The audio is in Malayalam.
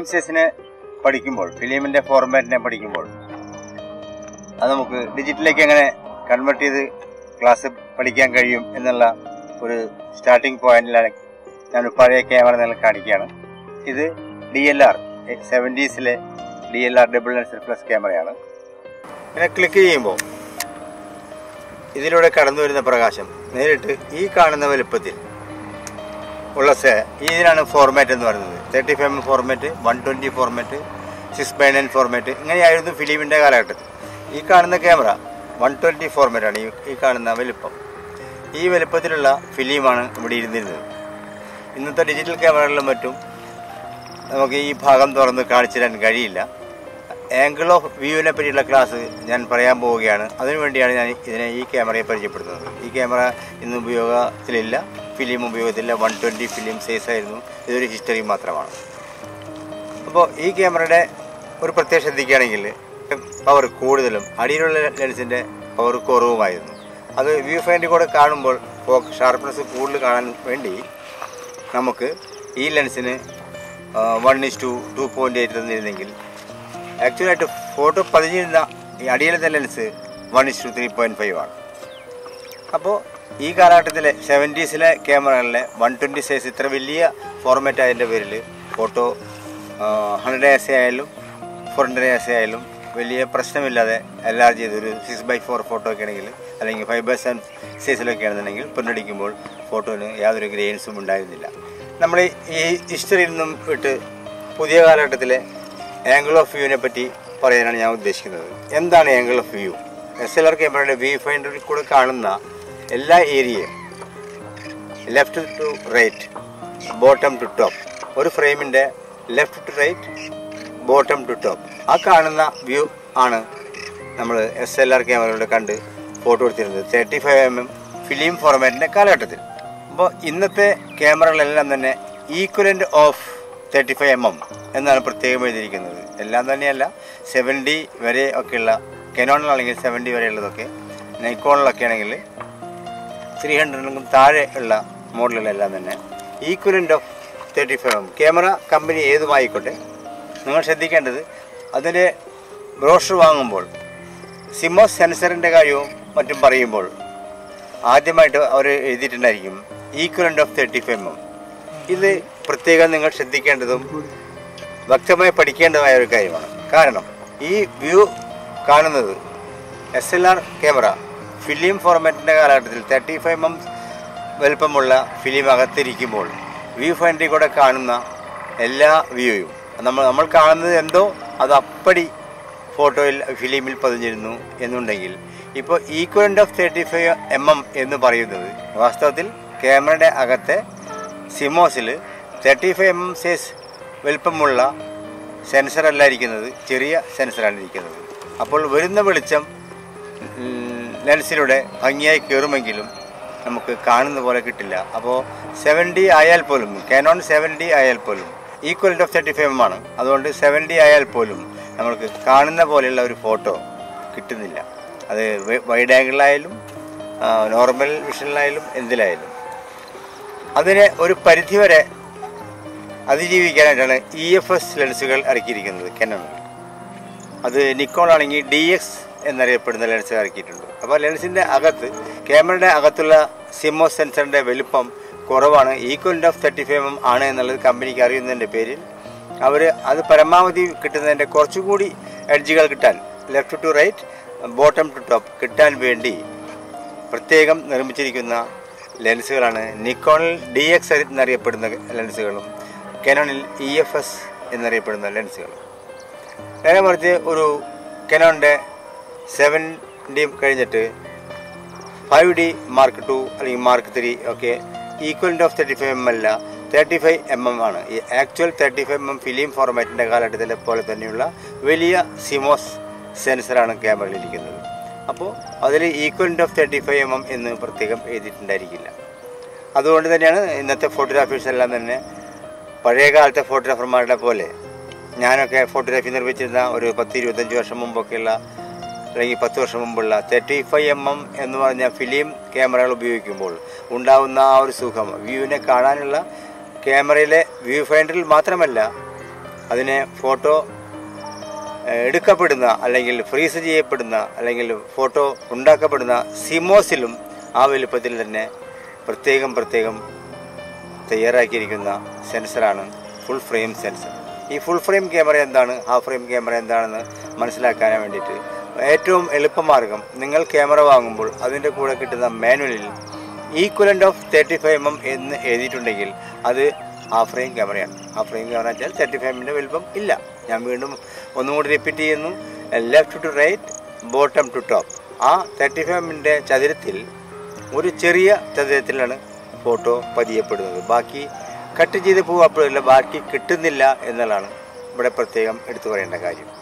സൈസിനെ പഠിക്കുമ്പോൾ ഫിലിമിന്റെ ഫോർമാറ്റിനെ പഠിക്കുമ്പോൾ അത് നമുക്ക് ഡിജിറ്റലിലേക്ക് എങ്ങനെ കൺവേർട്ട് ചെയ്ത് ക്ലാസ് പഠിക്കാൻ കഴിയും എന്നുള്ള ഒരു സ്റ്റാർട്ടിംഗ് പോയിന്റിലാണ് ഞാൻ പഴയ ക്യാമറ നിങ്ങൾ കാണിക്കുകയാണ് ഇത് ഡി എൽ ആർ സെവൻറ്റീസിലെ D L R double lens plus ക്യാമറയാണ് പിന്നെ ക്ലിക്ക് ചെയ്യുമ്പോൾ ഇതിലൂടെ കടന്നു വരുന്ന പ്രകാശം നേരിട്ട് ഈ കാണുന്ന വലുപ്പത്തിൽ ഉള്ള സെ ഇതിനാണ് ഫോർമാറ്റ് എന്ന് പറയുന്നത് thirty five M format one twenty format six by nine format ഇങ്ങനെയായിരുന്നു ഫിലിമിൻ്റെ കാലഘട്ടത്തിൽ ഈ കാണുന്ന ക്യാമറ വൺ ട്വൻറ്റി ഫോർമാറ്റാണ് ഈ ഈ കാണുന്ന വലുപ്പം ഈ വലുപ്പത്തിലുള്ള ഫിലിമാണ് ഇവിടെ ഇരുന്നിരുന്നത് ഇന്നത്തെ ഡിജിറ്റൽ ക്യാമറകളിലും മറ്റും നമുക്ക് ഈ ഭാഗം തുറന്ന് കാണിച്ചു തരാൻ കഴിയില്ല ആംഗിൾ ഓഫ് വ്യൂവിനെ പറ്റിയുള്ള ക്ലാസ് ഞാൻ പറയാൻ പോവുകയാണ് അതിനുവേണ്ടിയാണ് ഞാൻ ഇതിനെ ഈ ക്യാമറയെ പരിചയപ്പെടുത്തുന്നത് ഈ ക്യാമറ ഇന്ന് ഉപയോഗത്തിലില്ല ഫിലിം ഉപയോഗത്തിലില്ല വൺ ട്വൻറ്റി ഫിലിം സൈസ് ആയിരുന്നു ഇതൊരു ഹിസ്റ്ററി മാത്രമാണ് അപ്പോൾ ഈ ക്യാമറയുടെ ഒരു പ്രത്യേകം ശ്രദ്ധിക്കുകയാണെങ്കിൽ പവർ കൂടുതലും അടിയിലുള്ള ലെൻസിൻ്റെ പവർ കുറവുമായിരുന്നു അത് വ്യൂ ഫൈൻഡിൽ കൂടെ കാണുമ്പോൾ ഷാർപ്നെസ് കൂടുതൽ കാണാൻ വേണ്ടി നമുക്ക് ഈ ലെൻസിന് one is to two point eight തന്നിരുന്നെങ്കിൽ ആക്ച്വലായിട്ട് ഫോട്ടോ പതിഞ്ഞിരുന്ന ഈ അടിയിലത്തെ lens one is to three point five ആണ് അപ്പോൾ ഈ കാലഘട്ടത്തിലെ സെവൻറ്റീസിലെ ക്യാമറകളിലെ വൺ ട്വൻറ്റി സൈസ് ഇത്ര വലിയ ഫോർമാറ്റ് ആയതിൻ്റെ പേരിൽ ഫോട്ടോ ഹൺഡ്രഡ് എസ് ആയാലും ഫോർ ഹൺഡ്രഡ് എസ് ആയാലും വലിയ പ്രശ്നമില്ലാതെ എൻലാർജ് ചെയ്ത് ഒരു സിക്സ് ബൈ ഫോർ ഫോട്ടോ ഒക്കെ ആണെങ്കിൽ അല്ലെങ്കിൽ ഫൈവ് ബൈ സെവൻ സൈസിലൊക്കെ ആണെന്നുണ്ടെങ്കിൽ പ്രിൻ്റടിക്കുമ്പോൾ ഫോട്ടോന് യാതൊരു ഗ്രെയിൻസും ഉണ്ടായിരുന്നില്ല നമ്മൾ ഈ ഹിസ്റ്ററിയിൽ നിന്നും വിട്ട് പുതിയ കാലഘട്ടത്തിലെ ആംഗിൾ ഓഫ് വ്യൂവിനെ പറ്റി പറയാനാണ് ഞാൻ ഉദ്ദേശിക്കുന്നത് എന്താണ് angle of view S L R ക്യാമറയുടെ വ്യൂ ഫൈൻഡറിൽ കൂടെ കാണുന്ന എല്ലാ ഏരിയയും left to right bottom to top ഒരു ഫ്രെയിമിൻ്റെ left to right bottom to top ആ കാണുന്ന വ്യൂ ആണ് നമ്മൾ എസ് എൽ ആർ ക്യാമറയിലൂടെ കണ്ട് ഫോട്ടോ എടുത്തിരുന്നത് thirty five M M film ഫോർമാറ്റിൻ്റെ കാലഘട്ടത്തിൽ അപ്പോൾ ഇന്നത്തെ ക്യാമറകളെല്ലാം തന്നെ equivalent of thirty five M M എന്നാണ് പ്രത്യേകം എഴുതിയിരിക്കുന്നത് എല്ലാം തന്നെയല്ല സെവൻറ്റി വരെ ഒക്കെയുള്ള കെനോണിലാണെങ്കിൽ സെവൻറ്റി വരെയുള്ളതൊക്കെ നൈക്കോണിലൊക്കെ ആണെങ്കിൽ ത്രീ ഹൺഡ്രഡിനും താഴെ ഉള്ള മോഡലുകളെല്ലാം തന്നെ equivalent of thirty five M camera company ഏതുമായിക്കോട്ടെ നിങ്ങൾ ശ്രദ്ധിക്കേണ്ടത് അതിൻ്റെ ബ്രോഷർ വാങ്ങുമ്പോൾ സിമോസ് സെൻസറിൻ്റെ കാര്യവും മറ്റും പറയുമ്പോൾ ആദ്യമായിട്ട് അവർ എഴുതിയിട്ടുണ്ടായിരിക്കും equivalent of thirty five M ഇത് പ്രത്യേകം നിങ്ങൾ ശ്രദ്ധിക്കേണ്ടതും വ്യക്തമായി പഠിക്കേണ്ടതുമായ ഒരു കാര്യമാണ് കാരണം ഈ വ്യൂ കാണുന്നത് S L R camera film ഫോർമാറ്റിൻ്റെ കാലഘട്ടത്തിൽ തേർട്ടി ഫൈവ് എം വലുപ്പമുള്ള ഫിലിം അകത്തിരിക്കുമ്പോൾ വ്യൂ ഫൈൻഡിൽ കൂടെ കാണുന്ന എല്ലാ വ്യൂയും നമ്മൾ നമ്മൾ കാണുന്നത് എന്തോ അത് അപ്പടി ഫോട്ടോയിൽ ഫിലിമിൽ പതിഞ്ഞിരുന്നു എന്നുണ്ടെങ്കിൽ ഇപ്പോൾ equivalent of thirty five M M എന്ന് പറയുന്നത് വാസ്തവത്തിൽ ക്യാമറയുടെ അകത്തെ സിമോസിൽ thirty five M M size വലുപ്പമുള്ള സെൻസറല്ല ഇരിക്കുന്നത് ചെറിയ സെൻസറാണ് ഇരിക്കുന്നത് അപ്പോൾ വരുന്ന വെളിച്ചം ലെൻസിലൂടെ ഭംഗിയായി കയറുമെങ്കിലും നമുക്ക് കാണുന്ന പോലെ കിട്ടില്ല അപ്പോൾ സെവൻറ്റി ആയാൽ പോലും കാനോൺ സെവൻറ്റി ആയാൽ പോലും ഈക്വൽ ഓഫ് തേർട്ടി ഫൈവ് ആണ് അതുകൊണ്ട് സെവൻറ്റി ആയാൽ പോലും നമ്മൾക്ക് കാണുന്ന പോലെയുള്ള ഒരു ഫോട്ടോ കിട്ടുന്നില്ല അത് വൈഡ് ആംഗിളിലായാലും നോർമൽ വിഷനിലായാലും എന്തിലായാലും അതിനെ ഒരു പരിധിവരെ അതിജീവിക്കാനായിട്ടാണ് ഇ എഫ് എസ് ലെൻസുകൾ ഇറക്കിയിരിക്കുന്നത് കെനോണിൽ അത് നിക്കോൺ ആണെങ്കിൽ ഡി എക്സ് എന്നറിയപ്പെടുന്ന ലെൻസ് ഇറക്കിയിട്ടുണ്ട് അപ്പോൾ ലെൻസിൻ്റെ അകത്ത് ക്യാമറയുടെ അകത്തുള്ള സിമോ സെൻസറിൻ്റെ വലുപ്പം കുറവാണ് equal of thirty five M ആണ് എന്നുള്ളത് കമ്പനിക്ക് അറിയുന്നതിൻ്റെ പേരിൽ അവർ അത് പരമാവധി കിട്ടുന്നതിൻ്റെ കുറച്ചുകൂടി എഡ്ജുകൾ കിട്ടാൻ left to right bottom to top കിട്ടാൻ വേണ്ടി പ്രത്യേകം നിർമ്മിച്ചിരിക്കുന്ന ലെൻസുകളാണ് നിക്കോണിൽ ഡി എക്സ് എന്നറിയപ്പെടുന്ന ലെൻസുകളും കെനോണിൽ ഇ എഫ് എസ് എന്നറിയപ്പെടുന്ന ലെൻസുകളും നേരെ മറിച്ച് ഒരു കെനോണിൻ്റെ സെവൻ ഡി കഴിഞ്ഞിട്ട് ഫൈവ് ഡി മാർക്ക് ടു അല്ലെങ്കിൽ മാർക്ക് ത്രീ ഒക്കെ equivalent of thirty five M അല്ല തേർട്ടി ഫൈവ് എം എം ആണ് ഈ actual thirty five M M film ഫോർമാറ്റിൻ്റെ കാലഘട്ടത്തിലെ പോലെ തന്നെയുള്ള വലിയ സിമോസ് സെൻസറാണ് ക്യാമറയിലിരിക്കുന്നത് അപ്പോൾ അതിൽ equivalent of thirty five M M എന്ന് പ്രത്യേകം എഴുതിയിട്ടുണ്ടായിരിക്കില്ല അതുകൊണ്ട് തന്നെയാണ് ഇന്നത്തെ ഫോട്ടോഗ്രാഫേഴ്സ് എല്ലാം തന്നെ പഴയ കാലത്തെ ഫോട്ടോഗ്രാഫർമാരുടെ പോലെ ഞാനൊക്കെ ഫോട്ടോഗ്രാഫി നിർമ്മിച്ചിരുന്ന ഒരു പത്ത് ഇരുപത്തഞ്ച് വർഷം മുമ്പൊക്കെയുള്ള അല്ലെങ്കിൽ പത്ത് വർഷം മുമ്പുള്ള തേർട്ടി ഫൈവ് എം എം എന്ന് പറഞ്ഞ ഫിലിം ക്യാമറകൾ ഉപയോഗിക്കുമ്പോൾ ഉണ്ടാവുന്ന ആ ഒരു സുഖം വ്യൂവിനെ കാണാനുള്ള ക്യാമറയിലെ വ്യൂ ഫൈൻഡറിൽ മാത്രമല്ല അതിനെ ഫോട്ടോ ഏഹ്, എടുക്കപ്പെടുന്ന അല്ലെങ്കിൽ ഫ്രീസ് ചെയ്യപ്പെടുന്ന അല്ലെങ്കിൽ ഫോട്ടോ ഉണ്ടാക്കപ്പെടുന്ന സിമോസിലും ആ വലുപ്പത്തിൽ തന്നെ പ്രത്യേകം പ്രത്യേകം തയ്യാറാക്കിയിരിക്കുന്ന സെൻസറാണ് ഫുൾ ഫ്രെയിം സെൻസർ ഈ ഫുൾ ഫ്രെയിം ക്യാമറ എന്താണ് ഹാഫ് ഫ്രെയിം ക്യാമറ എന്താണെന്ന് മനസ്സിലാക്കാൻ വേണ്ടിയിട്ട് ഏറ്റവും എളുപ്പമാർഗം നിങ്ങൾ ക്യാമറ വാങ്ങുമ്പോൾ അതിൻ്റെ കൂടെ കിട്ടുന്ന മാനുവലിൽ equivalent of thirty five M എന്ന് എഴുതിയിട്ടുണ്ടെങ്കിൽ അത് ഹാഫ് ഫ്രെയിം ക്യാമറയാണ് ഹാഫ് ഫ്രെയിം ക്യാമറ വെച്ചാൽ തേർട്ടി ഫൈവിൻ്റെ വലുപ്പം ഇല്ല ഞാൻ വീണ്ടും ഒന്നും കൂടി റിപ്പീറ്റ് ചെയ്യുന്നു left to right bottom to top ആ തേർട്ടി ഫൈവിൻ്റെ ചതുരത്തിൽ ഒരു ചെറിയ ചതുരത്തിലാണ് ഫോട്ടോ പതിയപ്പെടുന്നത് ബാക്കി കട്ട് ചെയ്ത് പോകുമ്പോഴല്ല ബാക്കി കിട്ടുന്നില്ല എന്നുള്ളതാണ് ഇവിടെ പ്രത്യേകം എടുത്തു പറയേണ്ട കാര്യം